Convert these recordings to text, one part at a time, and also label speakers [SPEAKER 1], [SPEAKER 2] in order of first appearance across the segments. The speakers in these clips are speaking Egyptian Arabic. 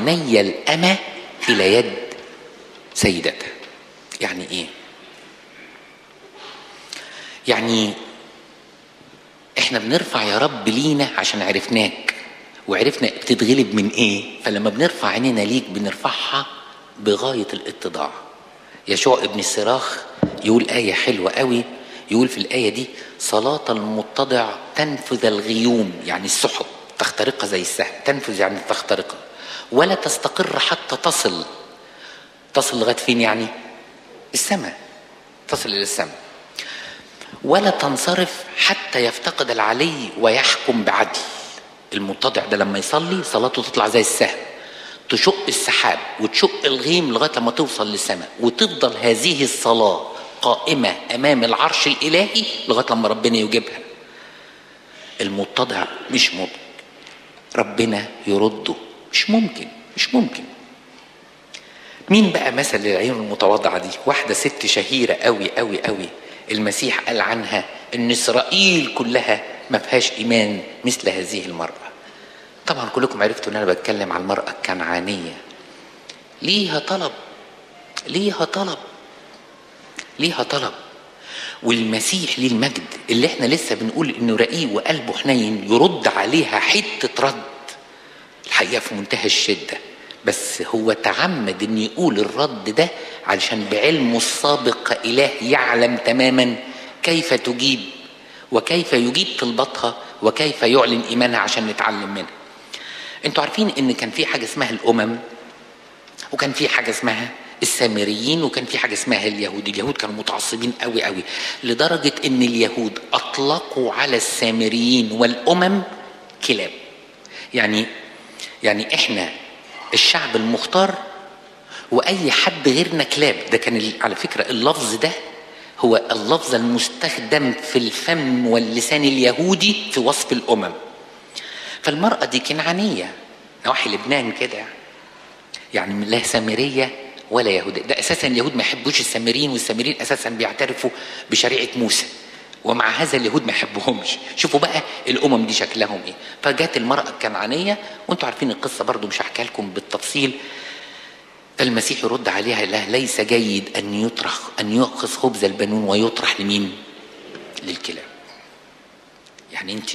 [SPEAKER 1] عيني الأمة إلى يد سيدتها يعني إيه يعني احنا بنرفع يا رب لينا عشان عرفناك وعرفنا بتتغلب من ايه فلما بنرفع عينينا ليك بنرفعها بغاية الاتضاع يشوع ابن الصراخ يقول آية حلوة قوي يقول في الآية دي صلاة المتضع تنفذ الغيوم يعني السحب تخترقها زي السهم تنفذ يعني تخترقها ولا تستقر حتى تصل تصل لغاية فين يعني السماء تصل إلى السماء ولا تنصرف حتى يفتقد العلي ويحكم بعدل المتضع ده لما يصلي صلاته تطلع زي السهم تشق السحاب وتشق الغيم لغايه لما توصل للسماء وتفضل هذه الصلاه قائمه امام العرش الالهي لغايه لما ربنا يجيبها المتضع مش ممكن ربنا يرده مش ممكن مش ممكن مين بقى مثل العيون المتواضعه دي واحده ست شهيره قوي قوي قوي المسيح قال عنها ان اسرائيل كلها ما فيهاش ايمان مثل هذه المراه طبعا كلكم عرفتوا ان انا بتكلم عن المراه الكنعانيه ليها طلب ليها طلب ليها طلب والمسيح ليه المجد اللي احنا لسه بنقول انه رقيق وقلبه حنين يرد عليها حته رد الحقيقه في منتهى الشده بس هو تعمد ان يقول الرد ده علشان بعلمه السابق اله يعلم تماما كيف تجيب وكيف يجيب طلباتها وكيف يعلن ايمانها عشان نتعلم منها انتوا عارفين ان كان في حاجه اسمها الامم وكان في حاجه اسمها السامريين وكان في حاجه اسمها اليهود اليهود كانوا متعصبين قوي قوي لدرجه ان اليهود اطلقوا على السامريين والامم كلاب يعني يعني احنا الشعب المختار واي حد غيرنا كلاب ده كان على فكره اللفظ ده هو اللفظ المستخدم في الفم واللسان اليهودي في وصف الامم فالمراه دي كنعانيه نواحي لبنان كده يعني لا سامريه ولا يهوديه ده اساسا اليهود ما يحبوش السامريين والسامريين اساسا بيعترفوا بشريعه موسى ومع هذا اليهود ما يحبوهمش شوفوا بقى الامم دي شكلهم ايه فجت المراه الكنعانيه وانتوا عارفين القصه برضو مش هحكيها لكم بالتفصيل فالمسيح يرد عليها لا ليس جيد ان يطرح ان يؤخذ خبز البنون ويطرح لمين للكلاب يعني انت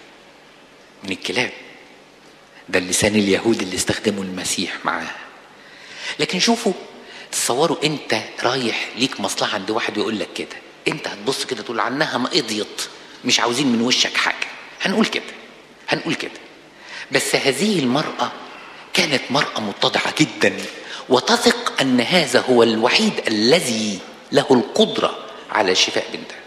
[SPEAKER 1] من الكلاب ده اللسان اليهودي اللي استخدمه المسيح معاه لكن شوفوا تصوروا انت رايح ليك مصلحه عند واحد ويقول لك كده انت هتبص كده تقول عنها ما قضيت مش عاوزين من وشك حاجه هنقول كده هنقول كده بس هذه المراه كانت مراه متضعه جدا وتثق ان هذا هو الوحيد الذي له القدره على شفاء بنتها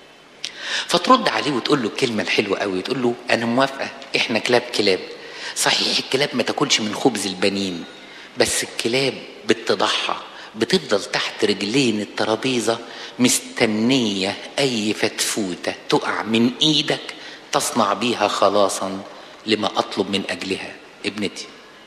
[SPEAKER 1] فترد عليه وتقول له الكلمه الحلوه قوي تقول له انا موافقه احنا كلاب كلاب صحيح الكلاب ما تاكلش من خبز البنين بس الكلاب بتضحى بتفضل تحت رجلين الترابيزه مستنيه اي فتفوته تقع من ايدك تصنع بيها خلاصا لما اطلب من اجلها ابنتي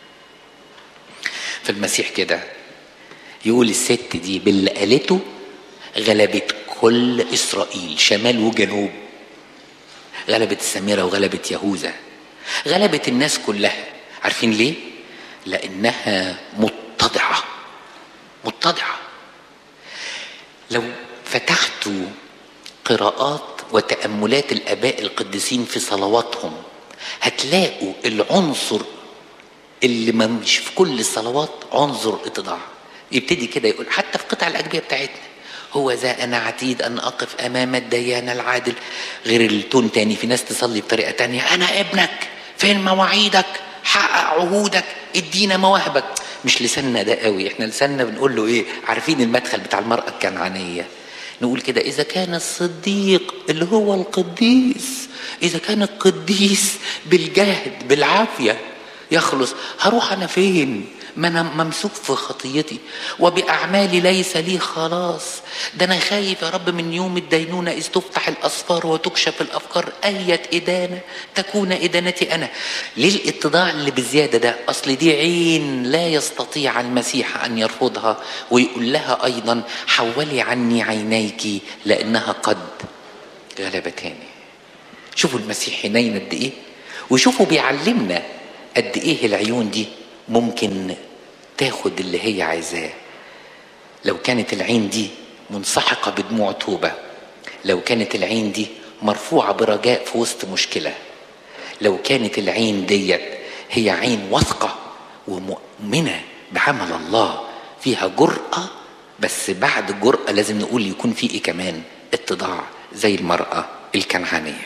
[SPEAKER 1] فالمسيح كده يقول الست دي باللي قالته غلبت كل اسرائيل شمال وجنوب غلبت السامره وغلبت يهوذا غلبت الناس كلها عارفين ليه لانها متضعه متضعه لو فتحت قراءات وتاملات الاباء القديسين في صلواتهم هتلاقوا العنصر اللي مش في كل الصلوات عنصر اتضاع يبتدي كده يقول حتى في قطع الاجبيه بتاعتنا هو ذا انا عتيد ان اقف امام الديان العادل غير التون تاني في ناس تصلي بطريقه تانية انا ابنك فين مواعيدك حقق عهودك ادينا مواهبك مش لساننا ده قوي احنا لساننا بنقول له ايه عارفين المدخل بتاع المراه الكنعانيه نقول كده اذا كان الصديق اللي هو القديس اذا كان القديس بالجهد بالعافيه يخلص هروح انا فين ما انا ممسوك في خطيتي وباعمالي ليس لي خلاص ده انا خايف يا رب من يوم الدينونه اذ تفتح الاسفار وتكشف الافكار اية ادانه تكون ادانتي انا ليه الاتضاع اللي بزياده ده اصل دي عين لا يستطيع المسيح ان يرفضها ويقول لها ايضا حولي عني عينيك لانها قد غلبتاني شوفوا المسيح حنين قد ايه وشوفوا بيعلمنا قد ايه العيون دي ممكن تاخد اللي هي عايزاه لو كانت العين دي منسحقة بدموع توبة لو كانت العين دي مرفوعة برجاء في وسط مشكلة لو كانت العين ديت هي عين واثقة ومؤمنة بعمل الله فيها جرأة بس بعد الجرأة لازم نقول يكون في ايه كمان اتضاع زي المرأة الكنعانية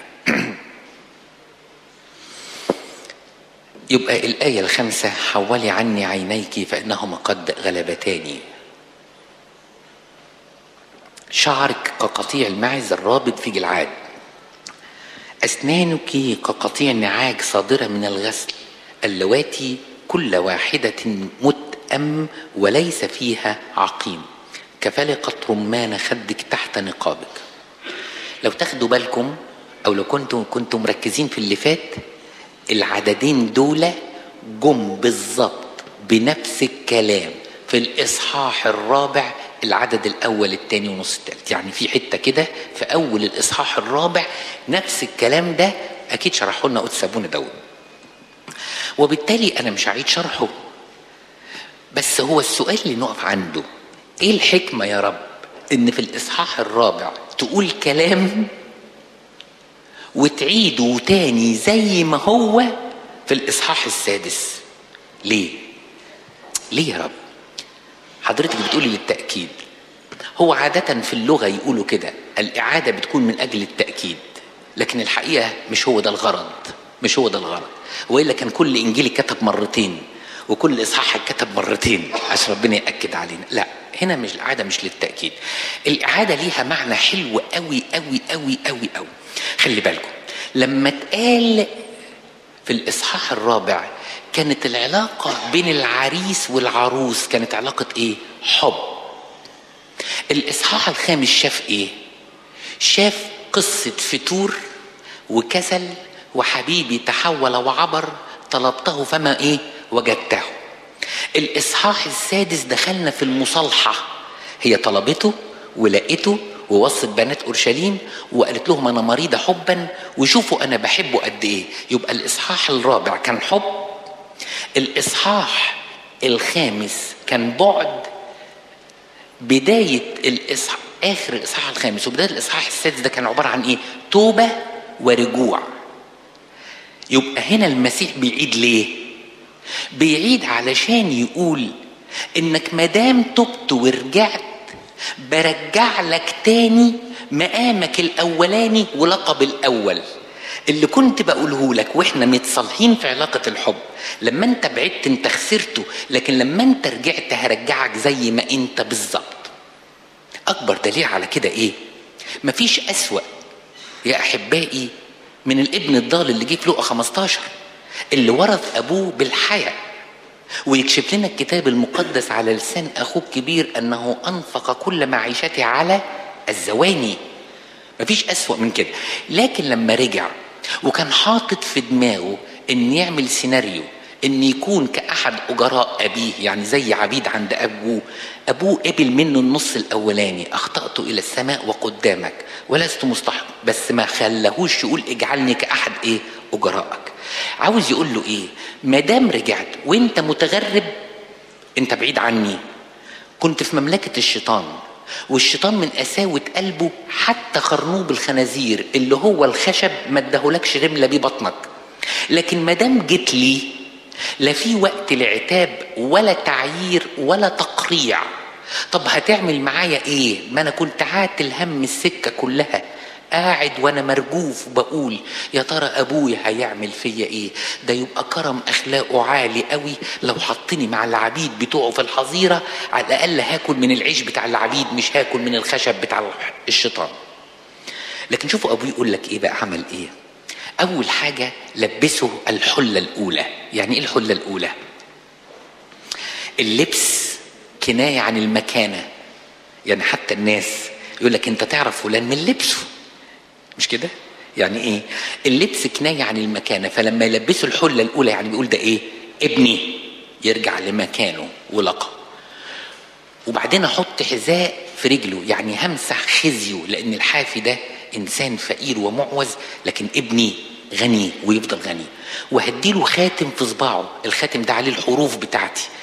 [SPEAKER 1] يبقى الآية الخامسة حولي عني عينيك فإنهما قد غلبتاني شعرك كقطيع الماعز الرابط في جلعاد أسنانك كقطيع نعاج صادرة من الغسل اللواتي كل واحدة متأم وليس فيها عقيم كفلقة رمان خدك تحت نقابك لو تاخدوا بالكم أو لو كنتم كنتم مركزين في اللي فات العددين دول جم بالظبط بنفس الكلام في الإصحاح الرابع العدد الأول الثاني ونص الثالث يعني في حتة كده في أول الإصحاح الرابع نفس الكلام ده أكيد شرحه لنا قدس أبونا داود وبالتالي أنا مش هعيد شرحه بس هو السؤال اللي نقف عنده إيه الحكمة يا رب إن في الإصحاح الرابع تقول كلام وتعيده تاني زي ما هو في الإصحاح السادس ليه؟ ليه يا رب؟ حضرتك بتقولي للتأكيد هو عادة في اللغة يقولوا كده الإعادة بتكون من أجل التأكيد لكن الحقيقة مش هو ده الغرض مش هو ده الغرض وإلا كان كل إنجيل اتكتب مرتين وكل إصحاح اتكتب مرتين عشان ربنا يأكد علينا لا هنا مش الإعادة مش للتأكيد الإعادة ليها معنى حلو قوي قوي قوي قوي قوي خلي بالكم لما اتقال في الإصحاح الرابع كانت العلاقة بين العريس والعروس كانت علاقة ايه؟ حب. الإصحاح الخامس شاف ايه؟ شاف قصة فتور وكسل وحبيبي تحول وعبر طلبته فما ايه؟ وجدته. الإصحاح السادس دخلنا في المصالحة هي طلبته ولقيته ووصت بنات اورشليم وقالت لهم انا مريضه حبا وشوفوا انا بحبه قد ايه يبقى الاصحاح الرابع كان حب الاصحاح الخامس كان بعد بدايه الاصحاح اخر الاصحاح الخامس وبدايه الاصحاح السادس ده كان عباره عن ايه توبه ورجوع يبقى هنا المسيح بيعيد ليه بيعيد علشان يقول انك مادام تبت ورجعت برجع لك تاني مقامك الاولاني ولقب الاول اللي كنت بقوله لك واحنا متصالحين في علاقة الحب لما انت بعدت انت خسرته لكن لما انت رجعت هرجعك زي ما انت بالظبط اكبر دليل على كده ايه مفيش اسوأ يا احبائي من الابن الضال اللي جه في لقا 15 اللي ورث ابوه بالحياة ويكشف لنا الكتاب المقدس على لسان اخوه الكبير انه انفق كل معيشته على الزواني مفيش اسوأ من كده لكن لما رجع وكان حاطط في دماغه ان يعمل سيناريو ان يكون كاحد اجراء ابيه يعني زي عبيد عند ابوه ابوه قبل منه النص الاولاني اخطات الى السماء وقدامك ولست مستحق بس ما خلاهوش يقول اجعلني كاحد ايه اجرائك عاوز يقول له ايه ما دام رجعت وانت متغرب انت بعيد عني كنت في مملكه الشيطان والشيطان من قساوة قلبه حتى خرنوب الخنازير اللي هو الخشب ما اداهولكش رملة بيه بطنك لكن ما دام جيت لي لا في وقت العتاب ولا تعيير ولا تقريع طب هتعمل معايا ايه ما انا كنت عاتل هم السكة كلها قاعد وانا مرجوف وبقول يا ترى ابويا هيعمل فيا ايه ده يبقى كرم اخلاقه عالي قوي لو حطني مع العبيد بتوعه في الحظيره على الاقل هاكل من العيش بتاع العبيد مش هاكل من الخشب بتاع الشيطان لكن شوفوا ابوه يقول لك ايه بقى عمل ايه اول حاجه لبسه الحله الاولى يعني ايه الحله الاولى اللبس كنايه عن المكانه يعني حتى الناس يقول لك انت تعرف فلان من لبسه مش كده يعني ايه اللبس كناية عن المكانة فلما يلبسوا الحلة الأولى يعني بيقول ده ايه ابني يرجع لمكانه ولقى وبعدين احط حذاء في رجله يعني همسح خزيه لان الحافي ده انسان فقير ومعوز لكن ابني غني ويفضل غني وهديله خاتم في صباعه الخاتم ده عليه الحروف بتاعتي